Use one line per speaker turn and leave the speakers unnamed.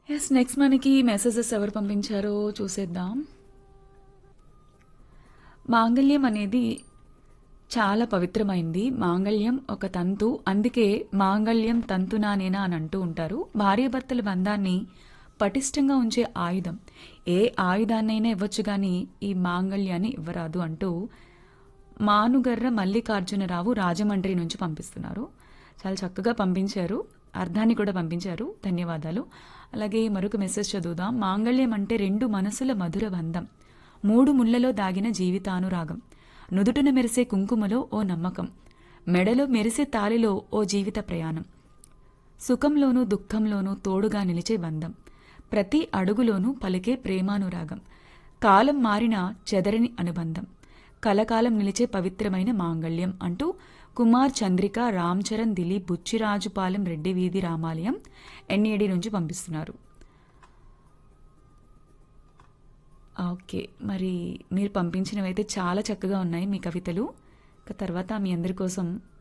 yes next మనకి messages ఎవరు పంపించారో చూసేద్దాం మాంగళ్యం అనేది చాలా పవిత్రమైంది మాంగళ్యం ఒక తంతు అందుకే మాంగళ్యం తంతునానేనా అని అంటూ ఉంటారు భార్యాభర్తల బంధాన్ని పటిష్టంగా ఉంచే ఆయుధం ఏ ఆయుధాన్నైనా ఇవ్వచ్చు కానీ ఈ మాంగళ్యాన్ని ఇవ్వరాదు అంటూ మానుగర్ర మల్లికార్జునరావు రాజమండ్రి నుంచి పంపిస్తున్నారు చాలా చక్కగా పంపించారు అర్థాన్ని కూడా పంపించారు ధన్యవాదాలు అలాగే మరొక మెసేజ్ చదువుదాం మాంగళ్యం అంటే రెండు మనసుల మధుర బంధం మూడు ముళ్లలో దాగిన జీవితానురాగం నుదుటున మెరిసే కుంకుమలో ఓ నమ్మకం మెడలో మెరిసే తాలిలో ఓ జీవిత ప్రయాణం సుఖంలోనూ దుఃఖంలోనూ తోడుగా నిలిచే బంధం ప్రతి అడుగులోనూ పలికే ప్రేమానురాగం కాలం మారిన చెదరని అనుబంధం కలకాలం నిలిచే పవిత్రమైన మాంగళ్యం అంటూ కుమార్ చంద్రిక రామ్ చరణ్ దిలీప్ బుచ్చిరాజుపాలెం రెడ్డి వీధి రామాలయం ఎన్ఏడి నుంచి పంపిస్తున్నారు ఓకే మరి మీరు పంపించినవైతే చాలా చక్కగా ఉన్నాయి మీ కవితలు ఇక తర్వాత మీ అందరి కోసం